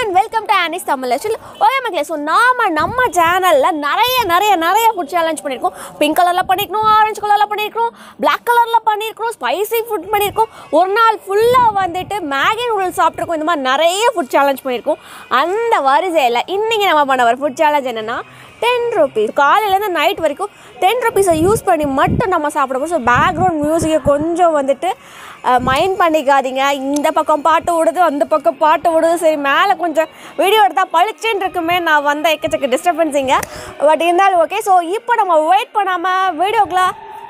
and welcome to Annie's Tamil okay மக்களே so நாம நம்ம சேனலில் நிறைய நிறைய நிறைய ஃபுட் சேலஞ்ச் பண்ணியிருக்கோம் பிங்க் கலரில் பண்ணியிருக்கோம் ஆரஞ்சு கலரில் பண்ணியிருக்கோம் Black கலரில் பண்ணியிருக்கோம் ஸ்பைசி ஃபுட் பண்ணியிருக்கோம் ஒரு நாள் ஃபுல்லாக வந்துட்டு மேகி நூடுல்ஸ் சாப்பிட்ருக்கோம் இந்த மாதிரி நிறைய ஃபுட் சேலஞ்ச் பண்ணியிருக்கோம் அந்த வரிசையில் இன்றைக்கி நம்ம பண்ண ஒரு ஃபுட் சேலஞ்ச் என்னென்னா டென் ருபீஸ் காலையிலேருந்து நைட் வரைக்கும் டென் ருபீஸை யூஸ் பண்ணி மட்டும் நம்ம சாப்பிடுவோம் ஸோ பேக்ரவுண்ட் மியூசிக்கை கொஞ்சம் வந்துட்டு மைண்ட் பண்ணிக்காதீங்க இந்த பக்கம் பாட்டு விடுது அந்த பக்கம் பாட்டு விடுது சரி மேலே கொஞ்சம் வீடியோ எடுத்தால் பளிச்சுன்னு இருக்குமே நான் வந்த எக்கச்சக்க டிஸ்டர்பன்ஸிங்க பட் இருந்தாலும் ஓகே ஸோ இப்போ நம்ம வெயிட் பண்ணாமல் வீடியோக்குள்ள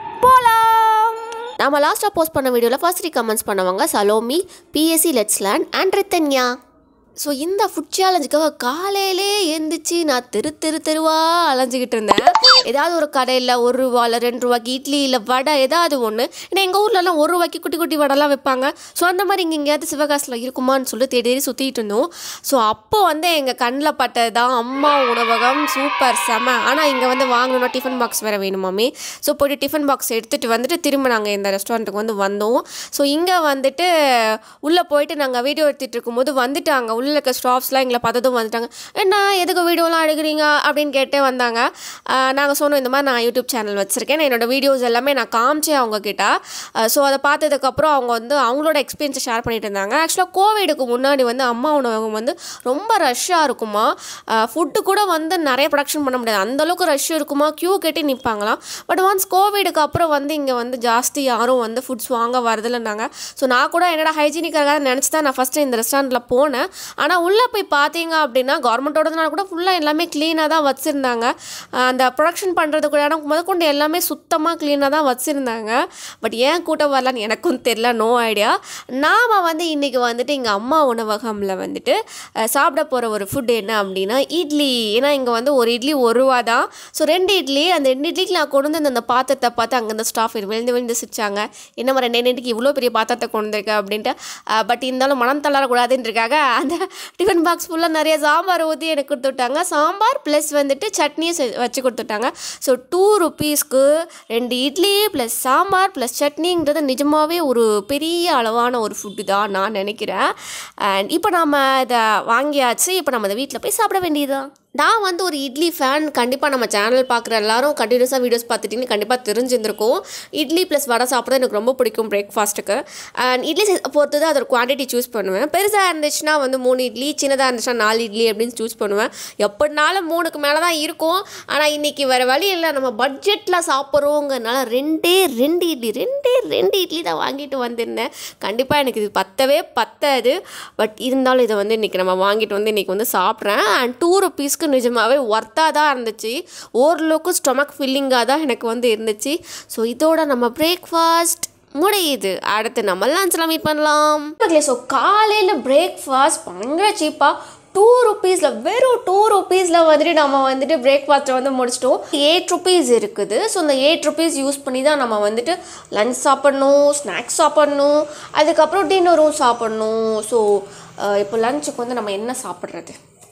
போகலாம் நம்ம லாஸ்ட்டாக போஸ்ட் பண்ண வீடியோவில் ஃபர்ஸ்ட் த்ரீ கமெண்ட்ஸ் பண்ணவங்க சலோமி பிஎஸ்சி லெட்ஸ்லேண்ட் அண்ட் ரித்தன்யா ஸோ இந்த ஃபுட் சேலஞ்சுக்காக காலையிலே எழுந்திரிச்சு நான் தெரு தெரு தெருவா அலைஞ்சிக்கிட்டு இருந்தேன் ஏதாவது ஒரு கடையில் ஒரு ரூபா இல்லை ரெண்டு ரூபாய்க்கு இட்லி இல்லை வடை ஏதாவது ஒன்று ஏன்னா எங்கள் ஊர்லலாம் ஒரு ரூபாய்க்கு குட்டி குட்டி வடைலாம் வைப்பாங்க ஸோ அந்த மாதிரி இங்கே எங்கேயாவது சிவகாசில் இருக்குமான்னு சொல்லி தேடி தேடி சுற்றிட்டு இருந்தோம் ஸோ அப்போ வந்து எங்கள் கண்ணில் பட்டது தான் அம்மா உணவகம் சூப்பர் செம ஆனால் இங்கே வந்து வாங்கணும்னா டிஃபன் பாக்ஸ் வேறு வேணுமாமே ஸோ போய்ட்டு டிஃபன் பாக்ஸ் எடுத்துகிட்டு வந்துட்டு திரும்ப நாங்கள் இந்த ரெஸ்டாரண்ட்டுக்கு வந்து வந்தோம் ஸோ இங்கே வந்துட்டு உள்ளே போயிட்டு நாங்கள் வீடியோ எடுத்துகிட்டு இருக்கும்போது வந்துட்டாங்க உள்ளே இருக்க ஸ்டாஃப்ஸ்லாம் எங்களை பார்த்ததும் வந்துட்டாங்க என்ன எதுக்கு வீடியோலாம் எடுக்கிறீங்க அப்படின்னு கேட்டே வந்தாங்க நாங்கள் சொன்னோம் இந்த மாதிரி நான் யூடியூப் சேனல் வச்சுருக்கேன் என்னோடய வீடியோஸ் எல்லாமே நான் காமிச்சேன் அவங்க கிட்ட ஸோ அதை பார்த்ததுக்கப்புறம் அவங்க வந்து அவங்களோட எக்ஸ்பீரியன்ஸை ஷேர் பண்ணிட்டு இருந்தாங்க ஆக்சுவலாக கோவிடுக்கு முன்னாடி வந்து அம்மா உணவகம் வந்து ரொம்ப ரஷ்ஷாக இருக்குமா ஃபுட்டு கூட வந்து நிறைய ப்ரொடக்ஷன் பண்ண முடியாது அந்த அளவுக்கு ரஷ் இருக்குமா க்யூ கட்டி நிற்பாங்களாம் பட் ஒன்ஸ் கோவிடுக்கு அப்புறம் வந்து இங்கே வந்து ஜாஸ்தி யாரும் வந்து ஃபுட்ஸ் வாங்க வரதில்லைன்னாங்க ஸோ நான் கூட என்னோட ஹைஜீனிக்காக நினச்சி தான் நான் ஃபஸ்ட்டு இந்த ரெஸ்டாரண்ட்டில் போனேன் ஆனால் உள்ளே போய் பார்த்தீங்க அப்படின்னா கவர்மெண்ட்டோடதுனால கூட ஃபுல்லாக எல்லாமே க்ளீனாக தான் வச்சுருந்தாங்க அந்த ப்ரொடக்ஷன் பண்ணுறதுக்கு இடம் முதற்கொண்டு எல்லாமே சுத்தமாக க்ளீனாக தான் வச்சுருந்தாங்க பட் ஏன் கூட்டம் வரலான்னு எனக்கும் தெரில நோ ஐடியா நாம் வந்து இன்றைக்கி வந்துட்டு எங்கள் அம்மா உணவகமில் வந்துட்டு அஹ், சாப்பிட போகிற ஒரு ஃபுட் என்ன அப்படின்னா இட்லி ஏன்னா இங்கே வந்து ஒரு இட்லி ஒரு ரூபா தான் ஸோ ரெண்டு இட்லி அந்த ரெண்டு இட்லிக்கு நான் கொண்டு வந்து அந்த பாத்திரத்தை பார்த்து அங்கே அந்த ஸ்டாஃப் விழுந்து விழுந்து சிரிச்சாங்க என்ன ரெண்டு இட்லிக்கு இவ்வளோ பெரிய பாத்திரத்தை கொண்டு வந்திருக்க அப்படின்ட்டு பட் இருந்தாலும் மனம் தளரக்கூடாதுன்றக்காக அந்த டிஃபன் பாக்ஸ் ஃபுல்லாக நிறைய சாம்பார் ஊற்றி எனக்கு கொடுத்து விட்டாங்க சாம்பார் ப்ளஸ் வந்துட்டு சட்னியும் செ- வச்சு கொடுத்துட்டாங்க ஸோ டூ ருபீஸ்க்கு ரெண்டு இட்லி ப்ளஸ் சாம்பார் ப்ளஸ் சட்னிங்கிறது நிஜமாகவே ஒரு பெரிய அளவான ஒரு ஃபுட்டு தான் நான் நினைக்கிறேன் அண்ட் இப்போ நம்ம இதை வாங்கியாச்சு இப்போ நம்ம இதை வீட்டில் போய் சாப்பிட வேண்டியதுதான் நான் வந்து ஒரு இட்லி ஃபேன் கண்டிப்பாக நம்ம சேனல் பார்க்குற எல்லாரும் கண்டினியூஸாக வீடியோஸ் பார்த்துட்டிங்கன்னு கண்டிப்பாக தெரிஞ்சிருந்திருக்கும் இட்லி ப்ளஸ் வடை சாப்பிட்றது எனக்கு ரொம்ப பிடிக்கும் பிரேக்ஃபாஸ்ட்டுக்கு அண்ட் இட்லி size பொறுத்து தான் அதோட குவான்டிட்டி சூஸ் பண்ணுவேன் பெருசாக இருந்துச்சுன்னா வந்து மூணு இட்லி சின்னதாக இருந்துச்சுன்னா நாலு இட்லி அப்படின்னு சூஸ் பண்ணுவேன் எப்படினாலும் மூணுக்கு மேலே தான் இருக்கும் ஆனால் இன்றைக்கி வேறு வழி இல்லை நம்ம பட்ஜெட்டில் சாப்பிட்றோங்கிறனால ரெண்டே ரெண்டு இட்லி ரெண்டே ரெண்டு இட்லி தான் வாங்கிட்டு வந்திருந்தேன் கண்டிப்பாக எனக்கு இது பத்தவே பத்தாது பட் இருந்தாலும் இதை வந்து இன்றைக்கி நம்ம வாங்கிட்டு வந்து இன்றைக்கி வந்து சாப்பிட்றேன் அண்ட் டூ ருபீஸ்க்கு நிஜமாகவே ஒர்த்தாக தான் இருந்துச்சு ஓரளவுக்கு ஸ்டொமக் ஃபில்லிங்காக தான் எனக்கு வந்து இருந்துச்சு ஸோ இதோட நம்ம பிரேக்ஃபாஸ்ட் முடியுது அடுத்து நம்ம லஞ்சில் மீட் பண்ணலாம் மக்களே ஸோ காலையில் பிரேக்ஃபாஸ்ட் பயங்கர சீப்பாக டூ ருபீஸில் வெறும் டூ ருபீஸில் வந்துட்டு நம்ம வந்துட்டு பிரேக்ஃபாஸ்ட்டை வந்து முடிச்சிட்டோம் எயிட் ருபீஸ் இருக்குது ஸோ இந்த எயிட் ருபீஸ் யூஸ் பண்ணி தான் நம்ம வந்துட்டு லஞ்ச் சாப்பிட்ணும் ஸ்நாக்ஸ் சாப்பிட்ணும் அதுக்கப்புறம் டின்னரும் சாப்பிட்ணும் ஸோ இப்போ லஞ்சுக்கு வந்து நம்ம என்ன சாப்பிட்றது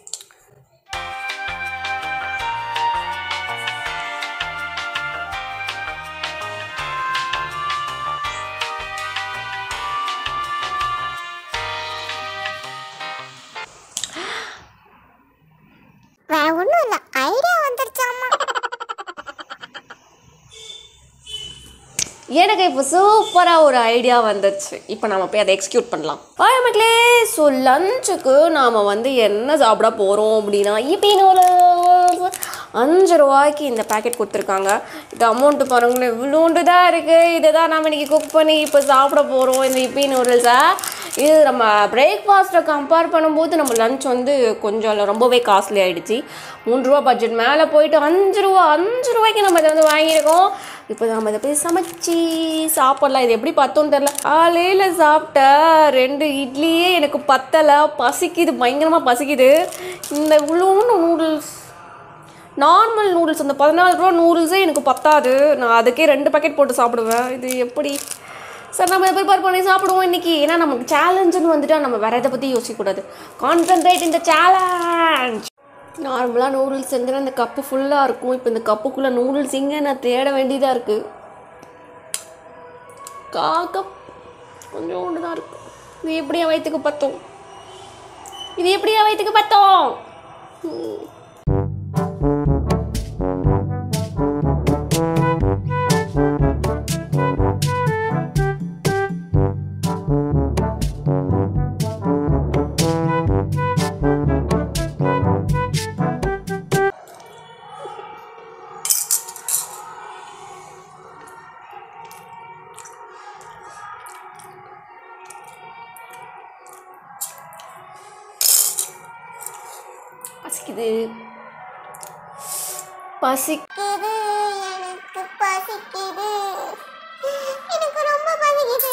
வேற ஒன்றும் இல்லை ஐடியா வந்துருச்சாமா எனக்கு இப்போ சூப்பராக ஒரு ஐடியா வந்துருச்சு இப்போ நம்ம போய் அதை எக்ஸிக்யூட் பண்ணலாம் ஆய் மக்களே ஸோ லஞ்சுக்கு நாம் வந்து என்ன சாப்பிட போகிறோம் அப்படின்னா இப்போ ஒரு அஞ்சு ரூபாய்க்கு இந்த பேக்கெட் கொடுத்துருக்காங்க இது அமௌண்ட்டு பாருங்களேன் இவ்வளோண்டு தான் இருக்குது இதை தான் நம்ம இன்றைக்கி குக் பண்ணி இப்போ சாப்பிட போகிறோம் இந்த இப்பி நூடுல்ஸை இது நம்ம பிரேக்ஃபாஸ்ட்டை கம்பேர் பண்ணும்போது நம்ம லஞ்ச் வந்து கொஞ்சம் ரொம்பவே காஸ்ட்லி ஆகிடுச்சு மூணு ரூபா பட்ஜெட் மேலே போயிட்டு அஞ்சு ரூபா அஞ்சு ரூபாய்க்கு நம்ம இதை வந்து வாங்கியிருக்கோம் இப்போ நம்ம இதை போய் சமைச்சி சாப்பிடலாம் இது எப்படி பார்த்தோன்னு தெரில காலையில் சாப்பிட்ட ரெண்டு இட்லியே எனக்கு பத்தலை பசிக்குது பயங்கரமாக பசிக்குது இந்த இவ்வளோன்னு நூடுல்ஸ் நார்மல் நூடுல்ஸ் அந்த பதினாலு ரூபா நூடுல்ஸே எனக்கு பத்தாது நான் அதுக்கே ரெண்டு பாக்கெட் போட்டு சாப்பிடுவேன் இது எப்படி சார் நம்ம ப்ரிப்பேர் பண்ணி சாப்பிடுவோம் இன்னைக்கு ஏன்னா நமக்கு சேலஞ்சுன்னு வந்துட்டா நம்ம வேற எதை பற்றி யோசிக்கக்கூடாது கான்சென்ட்ரேட் இந்த சேலஞ்ச் நார்மலாக நூடுல்ஸ் செஞ்சுனா இந்த கப்பு ஃபுல்லாக இருக்கும் இப்போ இந்த கப்புக்குள்ளே நூடுல்ஸ் இங்கே நான் தேட வேண்டியதாக இருக்குது காக்க கொஞ்சோண்டு தான் இருக்கும் இது எப்படி என் வயிற்றுக்கு பத்தும் இது எப்படியா வயிற்றுக்கு பார்த்தோம் பசிக்குது பசி பசிக்குது எனக்கு பசிக்குது எனக்கு ரொம்ப பசிக்குது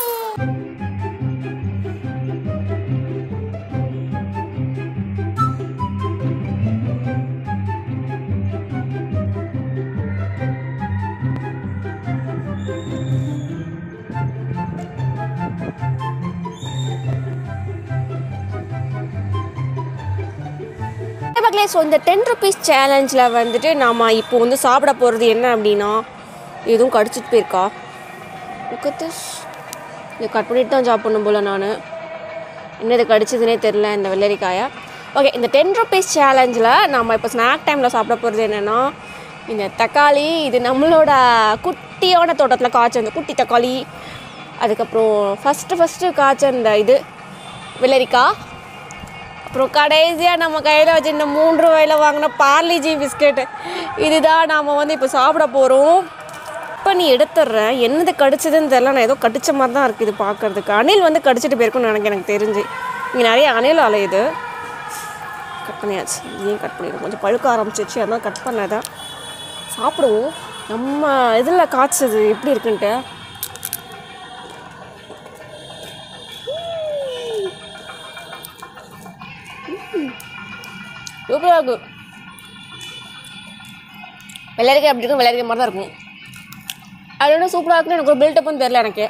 மக்களே ஸோ இந்த டென் ருபீஸ் சேலஞ்சில் வந்துட்டு நாம் இப்போ வந்து சாப்பிட போகிறது என்ன அப்படின்னா எதுவும் கடிச்சிட்டு போயிருக்கா முக்கத்து இது கட் பண்ணிட்டு தான் சாப்பிடணும் போல் நான் என்ன இது கடிச்சதுனே தெரில இந்த வெள்ளரிக்காயை ஓகே இந்த டென் ருபீஸ் சேலஞ்சில் நம்ம இப்போ ஸ்நாக் டைமில் சாப்பிட போகிறது என்னென்னா இந்த தக்காளி இது நம்மளோட குட்டியான தோட்டத்தில் காய்ச்ச அந்த குட்டி தக்காளி அதுக்கப்புறம் ஃபஸ்ட்டு ஃபஸ்ட்டு காய்ச்ச இந்த இது வெள்ளரிக்காய் அப்புறம் கடைசியாக நம்ம கையில் வச்சிருந்த மூன்று ரூபாயில் வாங்கின பார்லிஜி பிஸ்கெட்டு இதுதான் நாம் வந்து இப்போ சாப்பிட போகிறோம் இப்போ நீ எடுத்துடுறேன் என்னது கடிச்சதுன்னு தெரில நான் ஏதோ கடிச்ச மாதிரி தான் இருக்குது இது பார்க்கறதுக்கு அணில் வந்து கடிச்சிட்டு போயிருக்குன்னு எனக்கு எனக்கு தெரிஞ்சு இங்கே நிறைய அணில் அலையுது கட் பண்ணியாச்சு இதையும் கட் பண்ணிடுவோம் கொஞ்சம் பழுக்க ஆரம்பிச்சிச்சு அதான் கட் பண்ணதான் சாப்பிடுவோம் நம்ம இதில் காய்ச்சது எப்படி இருக்குன்ட்டு சூப்பராக இருக்கும் வெள்ளரிக்காய் எப்படி இருக்கும் வெள்ளரிக்காய் மாதிரி தான் இருக்கும் அது என்ன சூப்பராக இருக்குன்னு எனக்கு ஒரு பில்டப்புன்னு தெரில எனக்கு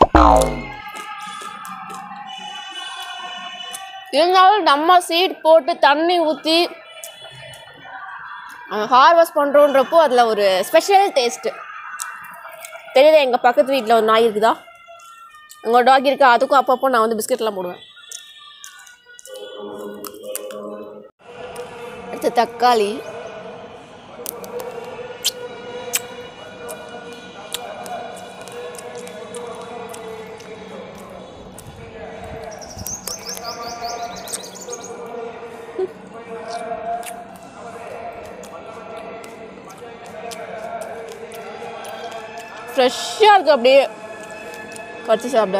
இருந்தாலும் நம்ம சீட் போட்டு தண்ணி ஊற்றி ஹார்வெஸ்ட் பண்ணுறோன்றப்போ அதில் ஒரு ஸ்பெஷல் டேஸ்ட்டு தெரியுது எங்கள் பக்கத்து வீட்டில் ஒரு நாய் இருக்குதா உங்கள் டாக் இருக்கா அதுக்கும் அப்பப்போ நான் வந்து பிஸ்கெட்லாம் போடுவேன் அடுத்து தக்காளி ஃப்ரெஷ்ஷாக இருக்குது அப்படியே கடிச்சு சாப்பிட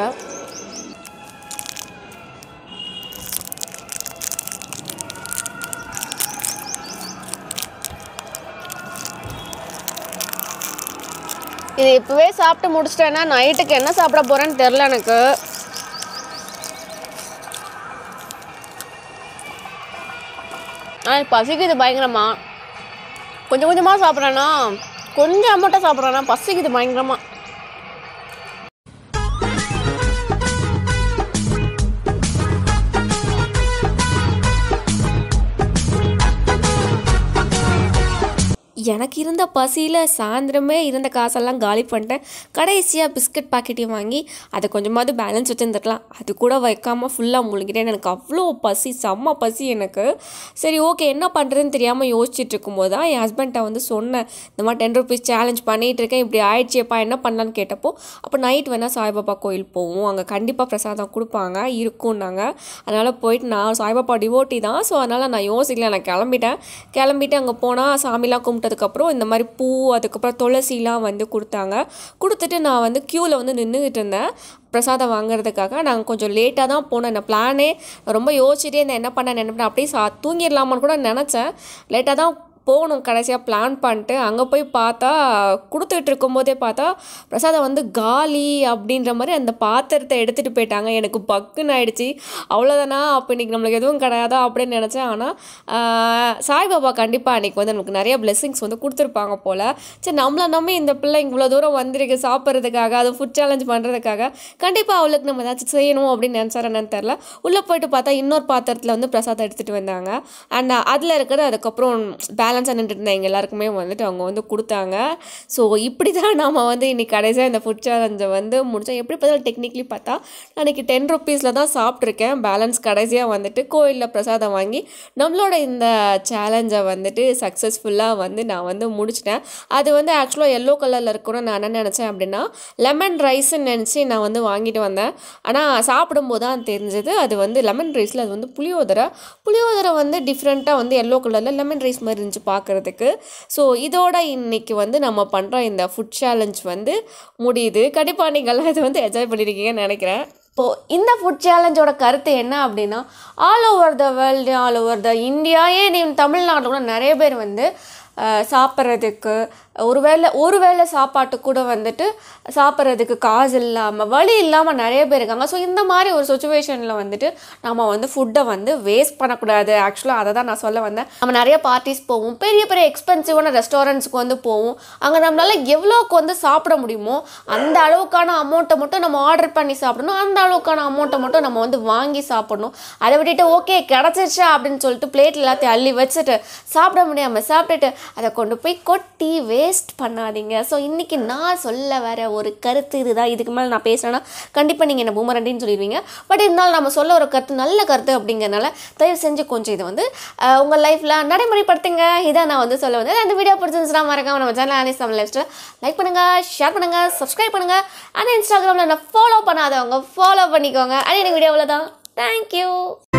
இது இப்போவே சாப்பிட்டு முடிச்சிட்டேன்னா நைட்டுக்கு என்ன சாப்பிட போகிறேன்னு தெரில எனக்கு ஆ பசிக்குது பயங்கரமா கொஞ்சம் கொஞ்சமாக சாப்பிட்றேன்னா கொஞ்சம் அமௌண்ட்டாக சாப்பிட்றேன்னா பசிக்குது பயங்கரமா எனக்கு இருந்த பசியில் சாயந்தரமே இருந்த காசெல்லாம் காலி பண்ணிட்டேன் கடைசியாக பிஸ்கட் பாக்கெட்டையும் வாங்கி அதை கொஞ்சமாவது பேலன்ஸ் வச்சுருந்துருக்கலாம் அது கூட வைக்காமல் ஃபுல்லாக முழுங்கிட்டேன் எனக்கு அவ்வளோ பசி செம்ம பசி எனக்கு சரி ஓகே என்ன பண்ணுறதுன்னு தெரியாமல் யோசிச்சுட்டு இருக்கும்போது தான் என் ஹஸ்பண்ட்டை வந்து சொன்னேன் இந்த மாதிரி டென் ருபீஸ் சேலஞ்ச் பண்ணிகிட்டு இருக்கேன் இப்படி ஆயிடுச்சேப்பா என்ன பண்ணலான்னு கேட்டப்போ அப்போ நைட் வேணால் சாய்பாபா கோயில் போவோம் அங்கே கண்டிப்பாக பிரசாதம் கொடுப்பாங்க இருக்கும்னாங்க அதனால் போயிட்டு நான் சாய்பாபா டிவோட்டி தான் ஸோ அதனால் நான் யோசிக்கல நான் கிளம்பிட்டேன் கிளம்பிட்டு அங்கே போனால் சாமிலாம் கும்பிட்டதுக்கப்புறம் இந்த மாதிரி பூ அதுக்கப்புறம் துளசிலாம் வந்து கொடுத்தாங்க கொடுத்துட்டு நான் வந்து க்யூவில் வந்து நின்றுக்கிட்டு இருந்தேன் பிரசாதம் வாங்குறதுக்காக நாங்கள் கொஞ்சம் லேட்டாக தான் போனோம் என்ன பிளானே ரொம்ப யோசிச்சுட்டே இருந்தேன் என்ன பண்ண என்ன பண்ண அப்படியே சா தூங்கிடலாமான்னு கூட நினச்சேன் லேட்டாக தான் போகணும் கடைசியாக பிளான் பண்ணிட்டு அங்கே போய் பார்த்தா கொடுத்துட்டு இருக்கும்போதே பார்த்தா பிரசாதம் வந்து காலி அப்படின்ற மாதிரி அந்த பாத்திரத்தை எடுத்துகிட்டு போயிட்டாங்க எனக்கு பக்குன்னு ஆயிடுச்சு அவ்வளோதானா அப்போ இன்றைக்கி நம்மளுக்கு எதுவும் கிடையாதா அப்படின்னு நினச்சேன் ஆனால் சாய்பாபா கண்டிப்பாக அன்றைக்கி வந்து நமக்கு நிறைய பிளெஸ்ஸிங்ஸ் வந்து கொடுத்துருப்பாங்க போல் சரி நம்மளை நம்பி இந்த பிள்ளை இவ்வளோ தூரம் வந்திருக்கு சாப்பிட்றதுக்காக அது ஃபுட் சேலஞ்ச் பண்ணுறதுக்காக கண்டிப்பாக அவளுக்கு நம்ம ஏதாச்சும் செய்யணும் அப்படின்னு நினச்சாரு என்னன்னு தெரில உள்ளே போயிட்டு பார்த்தா இன்னொரு பாத்திரத்தில் வந்து பிரசாதம் எடுத்துகிட்டு வந்தாங்க அண்ட் அதில் இருக்கிறது அதுக்கப்புறம் பேலன்ஸ் பேலன்ஸாக நின்றுட்டு இருந்த எங்கள் எல்லாருக்குமே வந்துட்டு அவங்க வந்து கொடுத்தாங்க ஸோ இப்படி தான் நாம் வந்து இன்னைக்கு கடைசியாக இந்த ஃபுட் சேலஞ்சை வந்து முடித்தோம் எப்படி பார்த்தாலும் டெக்னிக்கலி பார்த்தா நான் இன்னைக்கு டென் ருப்பீஸில் தான் சாப்பிட்ருக்கேன் பேலன்ஸ் கடைசியாக வந்துட்டு கோயிலில் பிரசாதம் வாங்கி நம்மளோட இந்த சேலஞ்சை வந்துட்டு சக்ஸஸ்ஃபுல்லாக வந்து நான் வந்து முடிச்சிட்டேன் அது வந்து ஆக்சுவலாக எல்லோ கலரில் இருக்கணும்னு நான் என்ன நினச்சேன் அப்படின்னா லெமன் ரைஸ்ன்னு நினச்சி நான் வந்து வாங்கிட்டு வந்தேன் ஆனால் சாப்பிடும்போது தான் தெரிஞ்சது அது வந்து லெமன் ரைஸில் அது வந்து புளியோதரை புளியோதரை வந்து டிஃப்ரெண்ட்டாக வந்து எல்லோ கலரில் லெமன் ரைஸ் மாதிரி இருந்துச்சு பார்க்குறதுக்கு ஸோ இதோட இன்னைக்கு வந்து நம்ம பண்ணுற இந்த ஃபுட் சேலஞ்ச் வந்து முடியுது கண்டிப்பாக நீங்கள்லாம் இது வந்து என்ஜாய் பண்ணியிருக்கீங்கன்னு நினைக்கிறேன் இப்போது இந்த ஃபுட் சேலஞ்சோட கருத்து என்ன அப்படின்னா all over the world all over the India ஏன் நீ தமிழ்நாட்டில் கூட நிறைய பேர் வந்து அஹ், சாப்பிட்றதுக்கு ஒருவேளை ஒருவேளை சாப்பாட்டு கூட வந்துட்டு சாப்பிட்றதுக்கு காசு இல்லாமல் வழி இல்லாமல் நிறைய பேர் இருக்காங்க ஸோ இந்த மாதிரி ஒரு சுச்சுவேஷனில் வந்துட்டு நம்ம வந்து ஃபுட்டை வந்து வேஸ்ட் பண்ணக்கூடாது ஆக்சுவலாக அதை தான் நான் சொல்ல வந்தேன் நம்ம நிறைய பார்ட்டிஸ் போவோம் பெரிய பெரிய எக்ஸ்பென்சிவான ரெஸ்டாரண்ட்ஸ்க்கு வந்து போவோம் அங்கே நம்மளால எவ்வளோக்கு வந்து சாப்பிட முடியுமோ அந்த அளவுக்கான அமௌண்ட்டை மட்டும் நம்ம ஆர்டர் பண்ணி சாப்பிடணும் அந்த அளவுக்கான அமௌண்ட்டை மட்டும் நம்ம வந்து வாங்கி சாப்பிடணும் அதை விட்டுட்டு ஓகே கிடச்சிருச்சா அப்படின்னு சொல்லிட்டு பிளேட் எல்லாத்தையும் அள்ளி வச்சுட்டு சாப்பிட முடியாமல் சாப்பிட்டுட்டு அதை கொண்டு போய் கொட்டி வேஸ்ட் பண்ணாதீங்க ஸோ இன்னைக்கு நான் சொல்ல வர ஒரு கருத்து இதுதான் இதுக்கு மேலே நான் பேசுனேன்னா கண்டிப்பாக நீங்கள் என்ன பூமரண்டின்னு சொல்லிடுவீங்க பட் இருந்தாலும் நம்ம சொல்ல ஒரு கருத்து நல்ல கருத்து அப்படிங்கறனால தயவு செஞ்சு கொஞ்சம் இதை வந்து அஹ், உங்கள் லைஃப்பில் நடைமுறைப்படுத்துங்க இதை நான் வந்து சொல்ல வந்தேன் அந்த வீடியோ பிடிச்சிருந்துச்சுன்னா மறக்காம நம்ம channel Annie's Tamil life like பண்ணுங்கள் ஷேர் பண்ணுங்கள் சப்ஸ்கிரைப் பண்ணுங்கள் அண்ட் இன்ஸ்டாகிராமில் என்ன ஃபாலோ பண்ணாதவங்க ஃபாலோ பண்ணிக்கோங்க அது எனக்கு வீடியோவில் தான் தேங்க்யூ